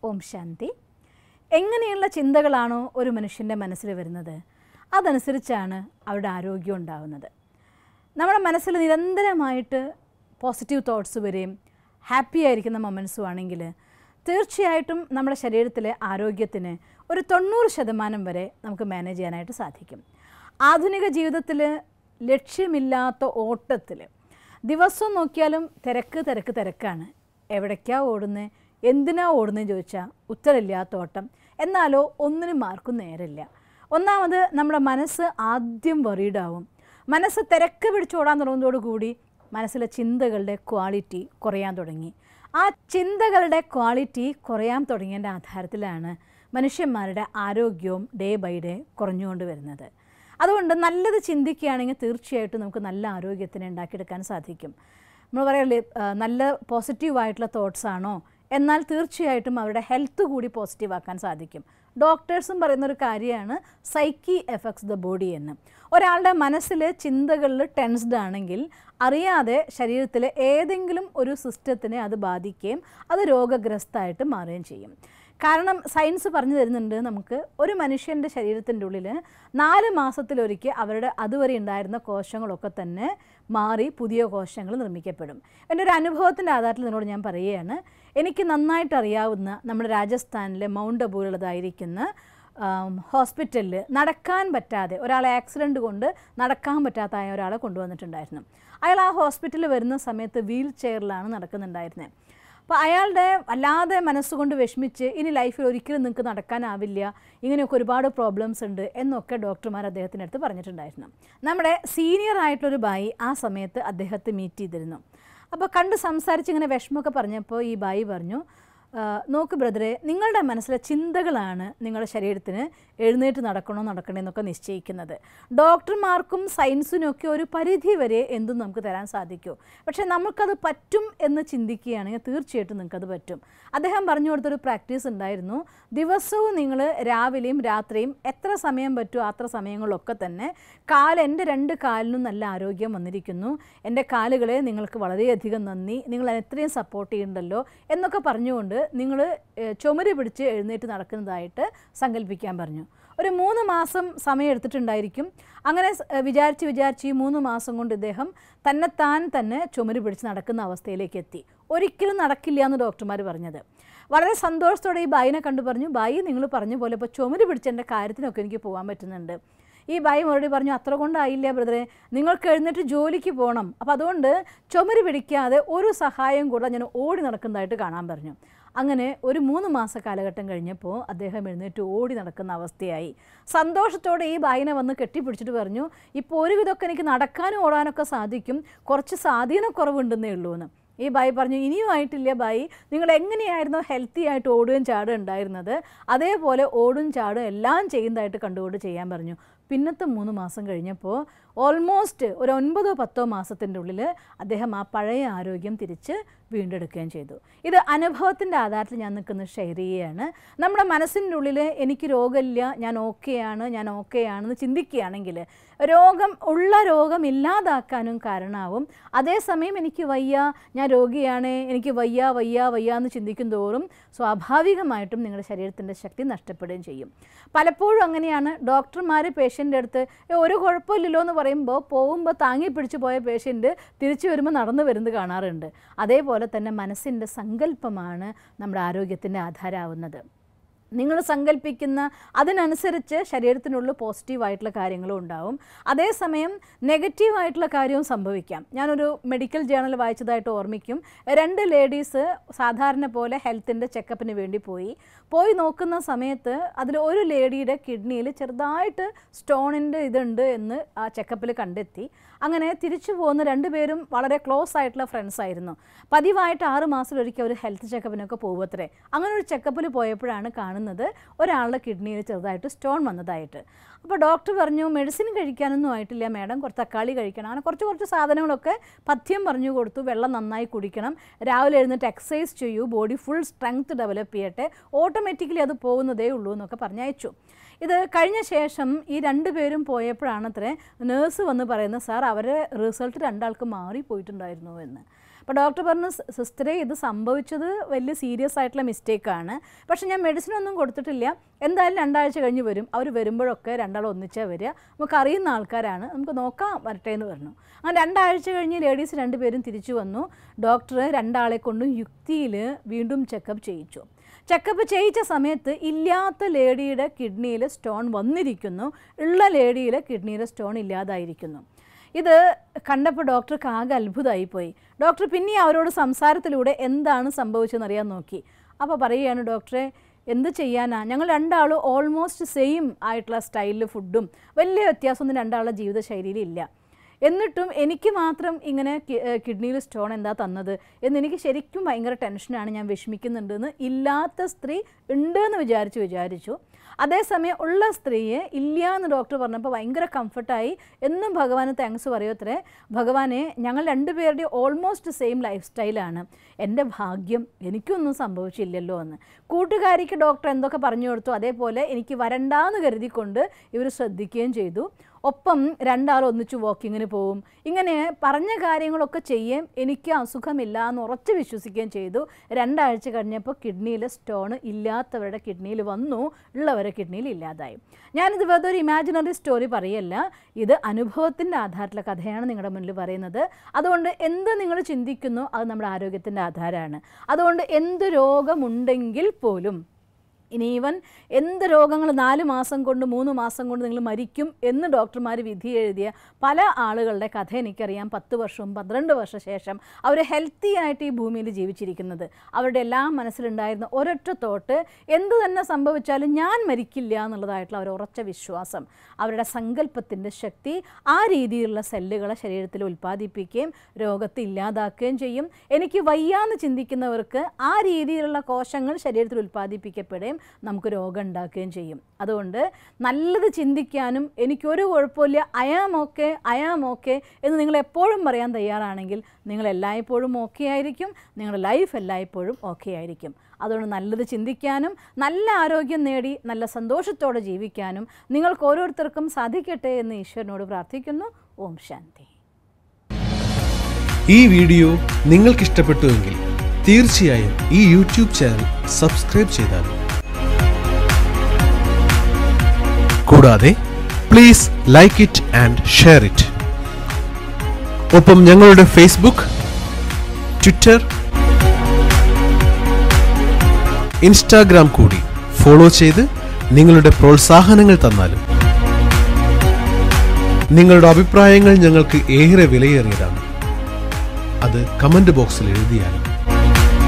ഓം ശാന്തി എങ്ങനെയുള്ള ചിന്തകളാണോ ഒരു മനുഷ്യൻ്റെ മനസ്സിൽ വരുന്നത് അതനുസരിച്ചാണ് അവരുടെ ആരോഗ്യം ഉണ്ടാകുന്നത് നമ്മുടെ മനസ്സിൽ നിരന്തരമായിട്ട് പോസിറ്റീവ് തോട്ട്സ് വരെയും ഹാപ്പി ആയിരിക്കുന്ന മൊമെൻസും ആണെങ്കിൽ തീർച്ചയായിട്ടും നമ്മുടെ ശരീരത്തിലെ ആരോഗ്യത്തിന് ഒരു തൊണ്ണൂറ് ശതമാനം വരെ നമുക്ക് മാനേജ് ചെയ്യാനായിട്ട് സാധിക്കും ആധുനിക ജീവിതത്തിൽ ലക്ഷ്യമില്ലാത്ത ഓട്ടത്തിൽ ദിവസം നോക്കിയാലും തിരക്ക് തിരക്ക് തിരക്കാണ് എവിടേക്കാ ഓടുന്നത് എന്തിനാ ഓടുന്നത് ചോദിച്ചാൽ ഉത്തരമില്ലാത്ത ഓട്ടം എന്നാലോ ഒന്നിനും ആർക്കും നേരമില്ല ഒന്നാമത് നമ്മുടെ മനസ്സ് ആദ്യം വറീഡാവും മനസ്സ് തിരക്ക് പിടിച്ചോടാൻ തുടങ്ങുന്നതോടുകൂടി മനസ്സിലെ ചിന്തകളുടെ ക്വാളിറ്റി കുറയാൻ തുടങ്ങി ആ ചിന്തകളുടെ ക്വാളിറ്റി കുറയാൻ തുടങ്ങിയതിൻ്റെ ആധാരത്തിലാണ് മനുഷ്യന്മാരുടെ ആരോഗ്യവും ഡേ ബൈ ഡേ കുറഞ്ഞുകൊണ്ട് വരുന്നത് അതുകൊണ്ട് നല്ലത് ചിന്തിക്കുകയാണെങ്കിൽ തീർച്ചയായിട്ടും നമുക്ക് നല്ല ആരോഗ്യത്തിന് ഉണ്ടാക്കിയെടുക്കാൻ സാധിക്കും നമ്മൾ പറയല്ലേ ആ, നല്ല പോസിറ്റീവായിട്ടുള്ള തോട്ട്സ് ആണോ എന്നാൽ തീർച്ചയായിട്ടും അവരുടെ ഹെൽത്ത് കൂടി പോസിറ്റീവ് ആക്കാൻ സാധിക്കും ഡോക്ടേഴ്സും പറയുന്ന ഒരു കാര്യമാണ് സൈക്കി എഫക്ട്സ് ദ ബോഡി എന്ന് ഒരാളുടെ മനസ്സിൽ ചിന്തകളിൽ ടെൻസ്ഡ് ആണെങ്കിൽ അറിയാതെ ശരീരത്തിലെ ഏതെങ്കിലും ഒരു സിസ്റ്റത്തിനെ അത് ബാധിക്കുകയും അത് രോഗഗ്രസ്തമായിട്ട് മാറുകയും ചെയ്യും കാരണം സയൻസ് പറഞ്ഞു തരുന്നുണ്ട് നമുക്ക് ഒരു മനുഷ്യൻ്റെ ശരീരത്തിൻ്റെ ഉള്ളിൽ നാല് മാസത്തിലൊരിക്കൽ അവരുടെ അതുവരെ ഉണ്ടായിരുന്ന കോശങ്ങളൊക്കെ തന്നെ മാറി പുതിയ കോശങ്ങൾ നിർമ്മിക്കപ്പെടും എൻ്റെ ഒരു അനുഭവത്തിൻ്റെ ആധാരത്തിൽ നിന്നോട് ഞാൻ പറയുകയാണ് എനിക്ക് നന്നായിട്ട് അറിയാവുന്ന നമ്മുടെ രാജസ്ഥാനിലെ മൗണ്ട് അബൂലുള്ളതായിരിക്കുന്ന ഹോസ്പിറ്റലിൽ നടക്കാൻ പറ്റാതെ ഒരാളെ ആക്സിഡൻറ്റ് കൊണ്ട് നടക്കാൻ പറ്റാത്ത ഒരാളെ കൊണ്ടുവന്നിട്ടുണ്ടായിരുന്നു അയാൾ ആ ഹോസ്പിറ്റലിൽ വരുന്ന സമയത്ത് വീൽ ചെയറിലാണ് നടക്കുന്നുണ്ടായിരുന്നത് അപ്പോൾ അയാളുടെ വല്ലാതെ മനസ്സുകൊണ്ട് വിഷമിച്ച് ഇനി ലൈഫിൽ ഒരിക്കലും നിങ്ങൾക്ക് നടക്കാനാവില്ല ഇങ്ങനെയൊക്കെ ഒരുപാട് പ്രോബ്ലംസ് ഉണ്ട് എന്നൊക്കെ ഡോക്ടർമാർ അദ്ദേഹത്തിൻ്റെ അടുത്ത് പറഞ്ഞിട്ടുണ്ടായിരുന്നു നമ്മുടെ സീനിയർ ആയിട്ടൊരു ബായി ആ സമയത്ത് അദ്ദേഹത്തെ മീറ്റ് ചെയ്തിരുന്നു അപ്പോൾ കണ്ട് സംസാരിച്ച് ഇങ്ങനെ വിഷമമൊക്കെ പറഞ്ഞപ്പോൾ ഈ ബായി പറഞ്ഞു "ആ, നോക്ക് ബ്രദറെ നിങ്ങളുടെ മനസ്സിലെ ചിന്തകളാണ് നിങ്ങളുടെ ശരീരത്തിന് എഴുന്നേറ്റ് നടക്കണോ നടക്കണോ എന്നൊക്കെ നിശ്ചയിക്കുന്നത് ഡോക്ടർമാർക്കും സയൻസിനും ഒക്കെ ഒരു പരിധി വരെ എന്തും നമുക്ക് തരാൻ സാധിക്കൂ പക്ഷേ നമുക്കത് പറ്റും എന്ന് ചിന്തിക്കുകയാണെങ്കിൽ തീർച്ചയായിട്ടും നിങ്ങൾക്കത് പറ്റും അദ്ദേഹം പറഞ്ഞു കൊടുത്തൊരു പ്രാക്ടീസ് ഉണ്ടായിരുന്നു ദിവസവും നിങ്ങൾ രാവിലെയും രാത്രിയും എത്ര സമയം പറ്റുമോ അത്ര സമയങ്ങളിലൊക്കെ തന്നെ കാല് എൻ്റെ രണ്ട് കാലിനും നല്ല ആരോഗ്യം വന്നിരിക്കുന്നു എൻ്റെ കാലുകളെ നിങ്ങൾക്ക് വളരെയധികം നന്ദി നിങ്ങൾ എത്രയും സപ്പോർട്ട് ചെയ്യുന്നുണ്ടല്ലോ എന്നൊക്കെ പറഞ്ഞുകൊണ്ട് നിങ്ങൾ ചുമര് പിടിച്ച് എഴുന്നേറ്റ് നടക്കുന്നതായിട്ട് സങ്കല്പിക്കാൻ പറഞ്ഞു ഒരു മൂന്ന് മാസം സമയം എടുത്തിട്ടുണ്ടായിരിക്കും അങ്ങനെ സ്- ഏഹ് വിചാരിച്ച് വിചാരിച്ച് ഈ മൂന്ന് മാസം കൊണ്ട് ഇദ്ദേഹം തന്നെത്താൻ തന്നെ ചുമര് പിടിച്ച് നടക്കുന്ന അവസ്ഥയിലേക്ക് എത്തി ഒരിക്കലും നടക്കില്ല എന്ന് ഡോക്ടർമാർ പറഞ്ഞത് വളരെ സന്തോഷത്തോടെ ഈ ബായിനെ കണ്ടു പറഞ്ഞു ബായി നിങ്ങൾ പറഞ്ഞ പോലെ ഇപ്പോൾ ചുമര് പിടിച്ച് എൻ്റെ കാര്യത്തിനൊക്കെ എനിക്ക് പോകാൻ പറ്റുന്നുണ്ട് ഈ ബായി മറുപടി പറഞ്ഞു അത്ര കൊണ്ടായില്ല ബ്രദറെ നിങ്ങൾക്ക് എഴുന്നേറ്റ് ജോലിക്ക് പോകണം അപ്പോൾ അതുകൊണ്ട് ചുമര് പിടിക്കാതെ ഒരു സഹായം കൂടെ ഞാൻ ഓടി നടക്കുന്നതായിട്ട് കാണാൻ പറഞ്ഞു അങ്ങനെ ഒരു മൂന്ന് മാസ കാലഘട്ടം കഴിഞ്ഞപ്പോൾ അദ്ദേഹം എഴുന്നേറ്റ് ഓടി നടക്കുന്ന അവസ്ഥയായി സന്തോഷത്തോടെ ഈ ബായിനെ വന്ന് കെട്ടിപ്പിടിച്ചിട്ട് പറഞ്ഞു ഇപ്പോൾ ഒരുവിധമൊക്കെ എനിക്ക് നടക്കാനും ഓടാനൊക്കെ സാധിക്കും കുറച്ച് സ്വാധീനക്കുറവുണ്ടെന്നേ ഉള്ളൂ എന്ന് ഈ ബായി പറഞ്ഞു ഇനിയും ആയിട്ടില്ല ബായി നിങ്ങൾ എങ്ങനെയായിരുന്നു ഹെൽത്തി ആയിട്ട് ഓടുകയും ചാടുകയും ഉണ്ടായിരുന്നത് അതേപോലെ ഓടും ചാടും എല്ലാം ചെയ്യുന്നതായിട്ട് കണ്ടുകൊണ്ട് ചെയ്യാൻ പറഞ്ഞു പിന്നത്തെ മൂന്ന് മാസം കഴിഞ്ഞപ്പോൾ ഓൾമോസ്റ്റ് ഒരു ഒൻപതോ പത്തോ മാസത്തിൻ്റെ ഉള്ളിൽ അദ്ദേഹം ആ പഴയ ആരോഗ്യം തിരിച്ച് വീണ്ടെടുക്കുകയും ചെയ്തു ഇത് അനുഭവത്തിൻ്റെ ആധാരത്തിൽ ഞാൻ നിൽക്കുന്ന ഷെയർ ചെയ്യുകയാണ് നമ്മുടെ മനസ്സിൻ്റെ ഉള്ളിൽ എനിക്ക് രോഗമില്ല ഞാൻ ഓക്കെയാണ് ഞാൻ ഓക്കെയാണെന്ന് ചിന്തിക്കുകയാണെങ്കിൽ രോഗം ഉള്ള രോഗം ഇല്ലാതാക്കാനും കാരണമാവും അതേസമയം എനിക്ക് വയ്യ ഞാൻ രോഗിയാണ് എനിക്ക് വയ്യ വയ്യ വയ്യ എന്ന് ചിന്തിക്കും തോറും സ്വാഭാവികമായിട്ടും നിങ്ങളുടെ ശരീരത്തിൻ്റെ ശക്തി നഷ്ടപ്പെടുകയും ചെയ്യും പലപ്പോഴും അങ്ങനെയാണ് ഡോക്ടർമാർ പേഷ്യൻ്റെ അടുത്ത് "ഏ, ഒരു കുഴപ്പമില്ലല്ലോ എന്ന് പറയുമ്പോൾ പോകുമ്പോൾ താങ്ങി പിടിച്ചു പോയ പേഷ്യൻ്റ് തിരിച്ചു വരുമ്പോൾ നടന്നു വരുന്നത് കാണാറുണ്ട് അതേപോലെ തന്നെ മനസ്സിൻ്റെ സങ്കല്പമാണ് നമ്മുടെ ആരോഗ്യത്തിൻ്റെ ആധാരമാവുന്നത് നിങ്ങൾ സങ്കല്പിക്കുന്ന അതിനനുസരിച്ച് ശരീരത്തിനുള്ളിൽ പോസിറ്റീവായിട്ടുള്ള കാര്യങ്ങളും ഉണ്ടാവും അതേസമയം നെഗറ്റീവായിട്ടുള്ള കാര്യവും സംഭവിക്കാം ഞാനൊരു മെഡിക്കൽ ജേണൽ വായിച്ചതായിട്ട് ഓർമ്മിക്കും രണ്ട് ലേഡീസ് സാധാരണ പോലെ ഹെൽത്തിൻ്റെ ചെക്കപ്പിന് വേണ്ടി പോയി പോയി നോക്കുന്ന സമയത്ത് അതിൽ ഒരു ലേഡിയുടെ കിഡ്നിയിൽ ചെറുതായിട്ട് സ്റ്റോണിൻ്റെ ഇതുണ്ട് എന്ന് ആ ചെക്കപ്പിൽ കണ്ടെത്തി അങ്ങനെ തിരിച്ചു പോകുന്ന രണ്ടുപേരും വളരെ ക്ലോസ് ആയിട്ടുള്ള ഫ്രണ്ട്സ് ആയിരുന്നു പതിവായിട്ട് ആറ് മാസത്തിലൊരിക്കൽ ഒരു ഹെൽത്ത് ചെക്കപ്പിനൊക്കെ പോകുമത്രേ അങ്ങനെ ഒരു ചെക്കപ്പിൽ പോയപ്പോഴാണ് കാണുന്നത് ഒരാളുടെ കിഡ്നിയിൽ ചെറുതായിട്ട് സ്റ്റോൺ വന്നതായിട്ട് അപ്പോൾ ഡോക്ടർ പറഞ്ഞു മെഡിസിൻ കഴിക്കാനൊന്നും ആയിട്ടില്ല മാഡം കുറച്ച് തക്കാളി കഴിക്കണം അങ്ങനെ കുറച്ച് കുറച്ച് സാധനങ്ങളൊക്കെ പഥ്യം പറഞ്ഞു കൊടുത്തു വെള്ളം നന്നായി കുടിക്കണം രാവിലെ എഴുന്നേറ്റ് എക്സസൈസ് ചെയ്യൂ ബോഡി ഫുൾ സ്ട്രെങ്ത് ഡെവലപ്പ് ചെയ്യട്ടെ ഓട്ടോമാറ്റിക്കലി അത് പോകുന്നതേ ഉള്ളൂ എന്നൊക്കെ പറഞ്ഞയച്ചു ഇത് കഴിഞ്ഞ ശേഷം ഈ രണ്ട് പേരും പോയപ്പോഴാണത്രേ നേഴ്സ് വന്ന് പറയുന്നത് സാർ അവരെ റിസൾട്ട് രണ്ടാൾക്ക് മാറിപ്പോയിട്ടുണ്ടായിരുന്നു എന്ന് അപ്പോൾ ഡോക്ടർ പറഞ്ഞു "സി- സിസ്റ്ററെ ഇത് സംഭവിച്ചത് വലിയ സീരിയസ് ആയിട്ടുള്ള മിസ്റ്റേക്കാണ് പക്ഷേ ഞാൻ മെഡിസിൻ ഒന്നും കൊടുത്തിട്ടില്ല എന്തായാലും രണ്ടാഴ്ച കഴിഞ്ഞ് വരും അവർ വരുമ്പോഴൊക്കെ രണ്ടാളും ഒന്നിച്ചാൽ വരിക നമുക്ക് അറിയുന്ന ആൾക്കാരാണ് നമുക്ക് നോക്കാം വരട്ടെ എന്ന് പറഞ്ഞു അങ്ങനെ രണ്ടാഴ്ച കഴിഞ്ഞ് ലേഡീസ് രണ്ടുപേരും തിരിച്ചു വന്നു ഡോക്ടർ രണ്ടാളെ കൊണ്ടും യുക്തിയിൽ വീണ്ടും ചെക്കപ്പ് ചെയ്യിച്ചു ചെക്കപ്പ് ചെയ്യിച്ച സമയത്ത് ഇല്ലാത്ത ലേഡിയുടെ കിഡ്നിയിൽ സ്റ്റോൺ വന്നിരിക്കുന്നു ഉള്ള ലേഡിയിലെ കിഡ്നിയിലെ സ്റ്റോൺ ഇല്ലാതായിരിക്കുന്നു ഇത് കണ്ടപ്പോൾ ഡോക്ടർക്ക് ആകെ അത്ഭുതമായിപ്പോയി ഡോക്ടർ പിന്നെ അവരോട് സംസാരത്തിലൂടെ എന്താണ് സംഭവിച്ചതെന്ന് അറിയാൻ നോക്കി അപ്പോൾ പറയുകയാണ് ഡോക്ടറെ എന്ത് ചെയ്യാനാ ഞങ്ങൾ രണ്ടാളും ഓൾമോസ്റ്റ് സെയിം ആയിട്ടുള്ള സ്റ്റൈലിൽ ഫുഡും വലിയ വ്യത്യാസമൊന്നും രണ്ടാളുടെ ജീവിതശൈലിയിൽ ഇല്ല എന്നിട്ടും എനിക്ക് മാത്രം ഇങ്ങനെ കി- ഏഹ് കിഡ്നിയിൽ സ്റ്റോൺ എന്താ തന്നത് എന്ന് എനിക്ക് ശരിക്കും ഭയങ്കര ടെൻഷനാണ് ഞാൻ വിഷമിക്കുന്നുണ്ടെന്ന് ഇല്ലാത്ത സ്ത്രീ ഉണ്ട് എന്ന് വിചാരിച്ചു വിചാരിച്ചു അതേസമയം ഉള്ള സ്ത്രീയെ ഇല്ല എന്ന് ഡോക്ടർ പറഞ്ഞപ്പോൾ ഭയങ്കര കംഫർട്ടായി എന്നും ഭഗവാന് താങ്ക്സ് പറയത്രേ ഭഗവാനെ ഞങ്ങൾ രണ്ടുപേരുടെയും ഓൾമോസ്റ്റ് സെയിം ലൈഫ് സ്റ്റൈലാണ് എൻ്റെ ഭാഗ്യം എനിക്കൊന്നും സംഭവിച്ചില്ലല്ലോ എന്ന് കൂട്ടുകാരിക്ക് ഡോക്ടർ എന്തൊക്കെ പറഞ്ഞു കൊടുത്തു അതേപോലെ എനിക്ക് വരണ്ടാന്ന് കരുതിക്കൊണ്ട് ഇവർ ശ്രദ്ധിക്കുകയും ചെയ്തു ഒപ്പം രണ്ടാളും ഒന്നിച്ച് വാക്കിങ്ങിന് പോവും ഇങ്ങനെ പറഞ്ഞ കാര്യങ്ങളൊക്കെ ചെയ്യുകയും എനിക്ക് അസുഖമില്ല എന്ന് ഉറച്ച് വിശ്വസിക്കുകയും ചെയ്തു രണ്ടാഴ്ച കഴിഞ്ഞപ്പോൾ കിഡ്നിയിൽ സ്റ്റോൺ ഇല്ലാത്തവരുടെ കിഡ്നിയിൽ വന്നു ഉള്ളവരുടെ കിഡ്നിയിൽ ഇല്ലാതായി ഞാനിത് വെറുതെ ഒരു ഇമാജിനറി സ്റ്റോറി പറയല്ല ഇത് അനുഭവത്തിൻ്റെ ആധാരത്തിലുള്ള കഥയാണ് നിങ്ങളുടെ മുന്നിൽ പറയുന്നത് അതുകൊണ്ട് എന്ത് നിങ്ങൾ ചിന്തിക്കുന്നു അത് നമ്മുടെ ആരോഗ്യത്തിൻ്റെ ആധാരമാണ് അതുകൊണ്ട് എന്ത് രോഗമുണ്ടെങ്കിൽ പോലും ഇനി ഈവൻ എന്ത് രോഗങ്ങൾ നാല് മാസം കൊണ്ട് മൂന്ന് മാസം കൊണ്ട് നിങ്ങൾ മരിക്കും എന്ന് ഡോക്ടർമാർ വിധി എഴുതിയ പല ആളുകളുടെ കഥ എനിക്കറിയാം പത്ത് വർഷവും പന്ത്രണ്ട് വർഷ ശേഷം അവർ ഹെൽത്തി ആയിട്ട് ഈ ഭൂമിയിൽ ജീവിച്ചിരിക്കുന്നത് അവരുടെ എല്ലാം മനസ്സിലുണ്ടായിരുന്ന ഒരൊറ്റ തോട്ട് എന്ത് തന്നെ സംഭവിച്ചാലും ഞാൻ മരിക്കില്ല എന്നുള്ളതായിട്ടുള്ള അവർ ഉറച്ച വിശ്വാസം അവരുടെ സങ്കല്പത്തിൻ്റെ ശക്തി ആ രീതിയിലുള്ള സെല്ലുകളെ ശരീരത്തിൽ ഉൽപ്പാദിപ്പിക്കുകയും രോഗത്തെ ഇല്ലാതാക്കുകയും ചെയ്യും എനിക്ക് വയ്യാന്ന് ചിന്തിക്കുന്നവർക്ക് ആ രീതിയിലുള്ള കോശങ്ങൾ ശരീരത്തിൽ ഉൽപ്പാദിപ്പിക്കപ്പെടുകയും നമുക്ക് രോഗം ഉണ്ടാക്കുകയും ചെയ്യും അതുകൊണ്ട് നല്ലത് ചിന്തിക്കാനും എനിക്കൊരു കുഴപ്പമില്ല അയാം ഓക്കെ അയാം ഓക്കെ എന്ന് നിങ്ങൾ എപ്പോഴും പറയാൻ തയ്യാറാണെങ്കിൽ നിങ്ങൾ എല്ലായ്പ്പോഴും ഓക്കെ ആയിരിക്കും നിങ്ങളുടെ ലൈഫ് എല്ലായ്പ്പോഴും ഓക്കെ ആയിരിക്കും അതുകൊണ്ട് നല്ലത് ചിന്തിക്കാനും നല്ല ആരോഗ്യം നേടി നല്ല സന്തോഷത്തോടെ ജീവിക്കാനും നിങ്ങൾക്ക് ഓരോരുത്തർക്കും സാധിക്കട്ടെ എന്ന് ഈശ്വരനോട് പ്രാർത്ഥിക്കുന്നു ഓം ശാന്തി ഈ വീഡിയോ നിങ്ങൾക്ക് ഇഷ്ടപ്പെട്ടുവെങ്കിൽ തീർച്ചയായും ഈ യൂട്യൂബ് ചാനൽ സബ്സ്ക്രൈബ് ചെയ്താലും കൂടാതെ please like it and share it ഒപ്പം ഞങ്ങളുടെ ഫേസ്ബുക്ക് ട്വിറ്റർ ഇൻസ്റ്റാഗ്രാം കൂടി ഫോളോ ചെയ്ത് നിങ്ങളുടെ പ്രോത്സാഹനങ്ങൾ തന്നാലും നിങ്ങളുടെ അഭിപ്രായങ്ങൾ ഞങ്ങൾക്ക് ഏറെ വിലയേറിയതാണ് അത് കമന്റ് ബോക്സിൽ എഴുതിയാലും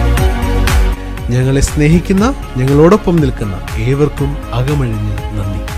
ഞങ്ങളെ സ്നേഹിക്കുന്ന ഞങ്ങളോടൊപ്പം നിൽക്കുന്ന ഏവർക്കും അകമഴിഞ്ഞ് നന്ദി